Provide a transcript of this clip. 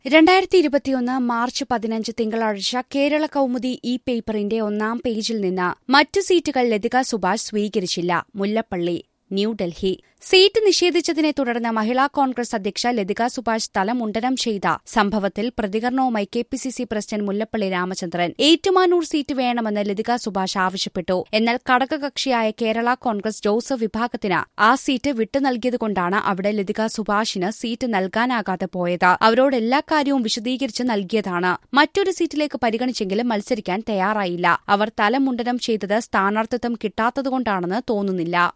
രണ്ടായിരത്തി ഇരുപത്തിയൊന്ന് മാർച്ച് പതിനഞ്ച് തിങ്കളാഴ്ച കേരള കൗമുദി ഇ പേപ്പറിന്റെ ഒന്നാം പേജിൽ നിന്ന് മറ്റു സീറ്റുകൾ ലതിക സുഭാഷ് സ്വീകരിച്ചില്ല മുല്ലപ്പള്ളി ന്യൂഡൽഹി സീറ്റ് നിഷേധിച്ചതിനെ തുടർന്ന് മഹിളാ കോൺഗ്രസ് അധ്യക്ഷ ലതിക സുഭാഷ് തലമുണ്ടനം ചെയ്ത സംഭവത്തിൽ പ്രതികരണവുമായി K P C C president Mullappally Ramachandran Ettumanoor seat വേണമെന്ന് ലതിക സുഭാഷ് ആവശ്യപ്പെട്ടു എന്നാൽ ഘടകകക്ഷിയായ കേരള കോൺഗ്രസ് ജോസഫ് വിഭാഗത്തിന് ആ സീറ്റ് വിട്ടു നൽകിയതുകൊണ്ടാണ് അവിടെ ലതിക സുഭാഷിന് സീറ്റ് നൽകാനാകാതെ പോയത് അവരോട് എല്ലാ കാര്യവും വിശദീകരിച്ച് നൽകിയതാണ് മറ്റൊരു സീറ്റിലേക്ക് പരിഗണിച്ചെങ്കിലും മത്സരിക്കാൻ തയ്യാറായില്ല അവർ തലമുണ്ടനം ചെയ്തത് സ്ഥാനാർത്ഥിത്വം കിട്ടാത്തതുകൊണ്ടാണെന്ന് തോന്നുന്നില്ല